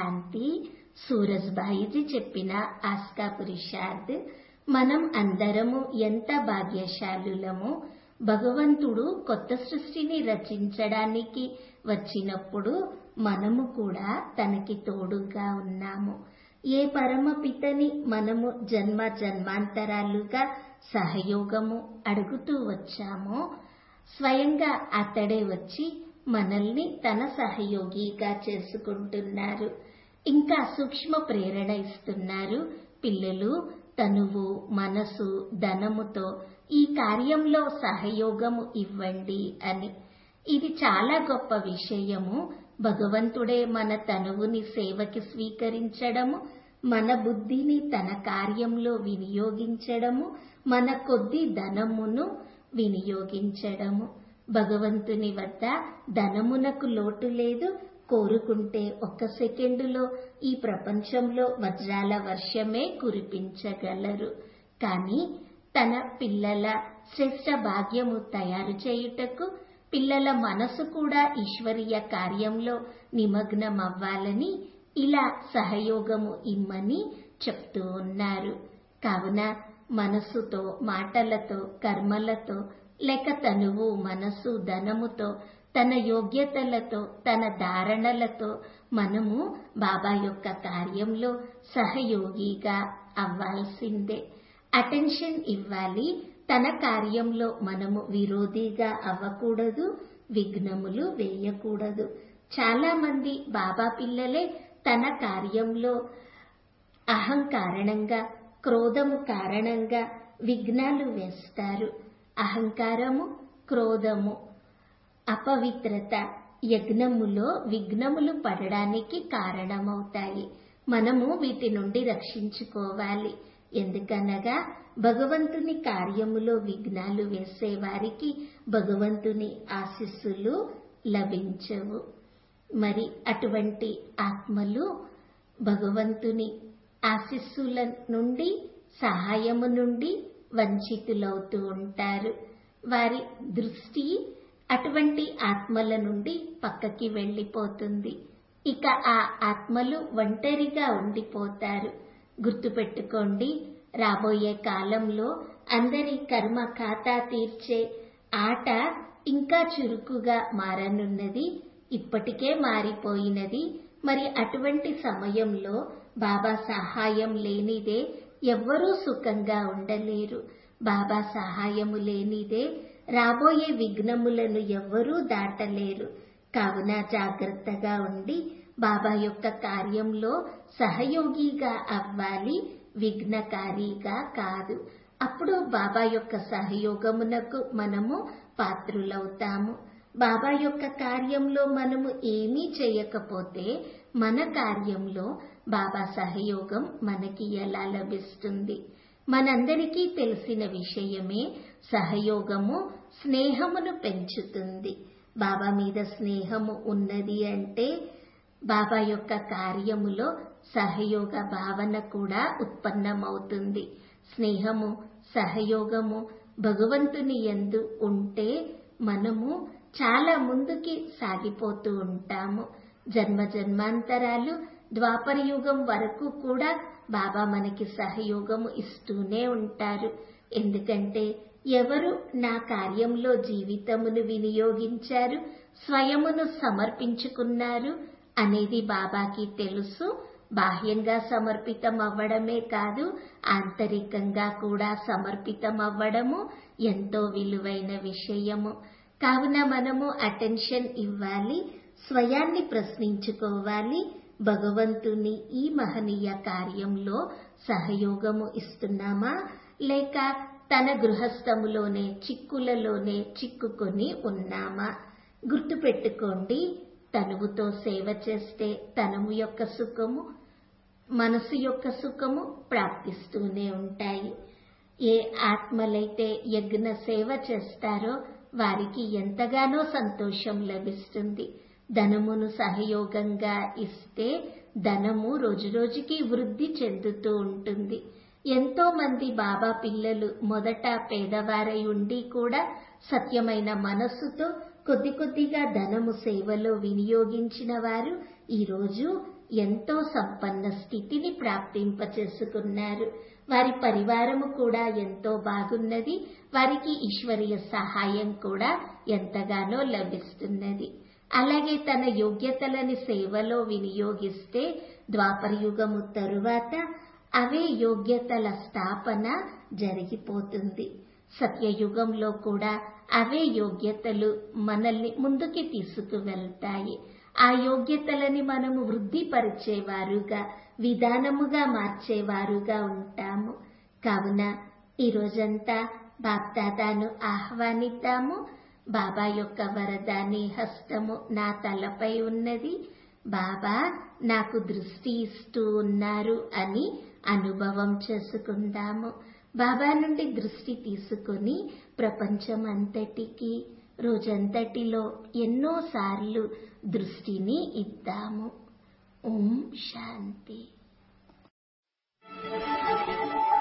శాంతి సూరజ్బాయిజీ చెప్పిన ఆస్కా పురుషార్థ్ మనం అందరము ఎంత భాగ్యశాలులము భగవంతుడు కొత్త సృష్టిని రచించడానికి వచ్చినప్పుడు మనము కూడా తనకి తోడుగా ఉన్నాము ఏ పరమపితని మనము జన్మ జన్మాంతరాలుగా సహయోగము అడుగుతూ వచ్చామో స్వయంగా అతడే వచ్చి మనల్ని తన సహయోగిగా చేసుకుంటున్నారు ఇంకా సూక్ష్మ ప్రేరణ ఇస్తున్నారు పిల్లలు తనువు మనసు ధనముతో ఈ కార్యంలో సహయోగము ఇవ్వండి అని ఇది చాలా గొప్ప విషయము భగవంతుడే మన తనువుని సేవకి స్వీకరించడము మన బుద్ధిని తన కార్యంలో వినియోగించడము మన కొద్ది ధనమును వినియోగించడము భగవంతుని వద్ద ధనమునకు లోటు లేదు కోరుకుంటే ఒక్క సెకండులో ఈ ప్రపంచంలో వజ్రాల వర్షమే కురిపించగలరు కానీ తన పిల్లల శ్రేష్ట భాగ్యము తయారు చేయుటకు పిల్లల మనసు కూడా ఈశ్వరీయ కార్యంలో నిమగ్నమవ్వాలని ఇలా సహయోగము ఇమ్మని చెప్తూ ఉన్నారు కావున మనసుతో మాటలతో కర్మలతో లేక తనువు మనసు ధనముతో తన యోగ్యతలతో తన ధారణలతో మనము బాబా యొక్క కార్యంలో సహయోగిగా అవ్వాల్సిందే అటెన్షన్ ఇవ్వాలి తన కార్యంలో మనము విరోధిగా అవ్వకూడదు విఘ్నములు వేయకూడదు చాలా మంది బాబా పిల్లలే తన కార్యంలో అహం కారణంగా క్రోధము కారణంగా విఘ్నాలు వేస్తారు అహంకారము క్రోధము అపవిత్రత యజ్ఞములో విఘ్నములు పడడానికి కారణమవుతాయి మనము వీటి నుండి రక్షించుకోవాలి ఎందుకనగా భగవంతుని కార్యములో విఘ్నాలు వేసేవారికి భగవంతుని ఆశీస్సులు లభించవు మరి అటువంటి ఆత్మలు భగవంతుని ఆశీస్సుల నుండి సహాయము నుండి వంచితులవుతూ ఉంటారు వారి దృష్టి అటువంటి ఆత్మల నుండి పక్కకి వెళ్ళిపోతుంది ఇక ఆ ఆత్మలు ఒంటరిగా ఉండిపోతారు గుర్తుపెట్టుకోండి రాబోయే కాలంలో అందరి కర్మ ఖాతా తీర్చే ఆట ఇంకా చురుకుగా మారనున్నది ఇప్పటికే మారిపోయినది మరి అటువంటి సమయంలో బాబా సహాయం లేనిదే ఎవ్వరూ సుఖంగా ఉండలేరు బాబా సహాయము లేనిదే రాబోయే విఘ్నములను ఎవ్వరూ దాటలేరు కావున జాగ్రత్తగా ఉండి బాబా యొక్క కార్యంలో సహయోగిగా అవ్వాలి విఘ్నకారిగా కాదు అప్పుడు బాబా యొక్క సహయోగమునకు మనము పాత్రులవుతాము బాబా యొక్క కార్యంలో మనము ఏమీ చేయకపోతే మన కార్యంలో బాబా సహయోగం మనకి ఎలా లభిస్తుంది మనందరికీ తెలిసిన విషయమే సహయోగము స్నేహమును పెంచుతుంది బాబా మీద స్నేహము ఉన్నది అంటే బాబా యొక్క కార్యములో సహయోగ భావన కూడా ఉత్పన్నమవుతుంది స్నేహము సహయోగము భగవంతుని ఎందు ఉంటే మనము చాలా ముందుకి సాగిపోతూ ఉంటాము జన్మ జన్మాంతరాలు ద్వాపర యుగం వరకు కూడా బాబా మనకి సహయోగము ఇస్తూనే ఉంటారు ఎందుకంటే ఎవరు నా కార్యంలో జీవితమును వినియోగించారు స్వయమును సమర్పించుకున్నారు అనేది బాబాకి తెలుసు బాహ్యంగా సమర్పితం అవ్వడమే కాదు ఆంతరికంగా కూడా సమర్పితం అవ్వడము ఎంతో విలువైన విషయము కావున మనము అటెన్షన్ ఇవ్వాలి స్వయాన్ని ప్రశ్నించుకోవాలి భగవంతుని ఈ మహనీయ కార్యంలో సహయోగము ఇస్తున్నామా లేక తన గృహస్థములోనే చిక్కులలోనే చిక్కుకొని ఉన్నామా గుర్తుపెట్టుకోండి తనువుతో సేవ చేస్తే తనువు యొక్క సుఖము మనసు యొక్క సుఖము ప్రాప్తిస్తూనే ఉంటాయి ఏ ఆత్మలైతే యజ్ఞ సేవ చేస్తారో వారికి ఎంతగానో సంతోషం లభిస్తుంది ధనమును సహయోగంగా ఇస్తే ధనము రోజురోజుకి వృద్ధి చెందుతూ ఉంటుంది ఎంతో మంది బాబా పిల్లలు మొదట పేదవారై ఉండి కూడా సత్యమైన మనస్సుతో కొద్ది కొద్దిగా ధనము సేవలో వినియోగించిన వారు ఈరోజు ఎంతో సంపన్న స్థితిని ప్రాప్తింపచేసుకున్నారు వారి పరివారము కూడా ఎంతో బాగున్నది వారికి ఈశ్వరీయ సహాయం కూడా ఎంతగానో లభిస్తున్నది అలాగే తన యోగ్యతలని సేవలో వినియోగిస్తే ద్వాపరయుగము తరువాత అవే యోగ్యతల స్థాపన జరిగిపోతుంది సత్యయుగంలో కూడా అవే యోగ్యతలు మనల్ని ముందుకి తీసుకువెళ్తాయి ఆ యోగ్యతలని మనము వృద్ధిపరిచేవారుగా విధానముగా మార్చేవారుగా ఉంటాము కావున ఈ రోజంతా బాప్దాదాను ఆహ్వానిద్దాము బాబా యొక్క వరదాని హస్తము నా తలపై ఉన్నది బాబా నాకు దృష్టి ఇస్తూ ఉన్నారు అని అనుభవం చేసుకుందాము బాబా నుండి దృష్టి తీసుకుని ప్రపంచం అంతటికి రోజంతటిలో ఎన్నోసార్లు దృష్టిని ఇద్దాము ఓం శాంతి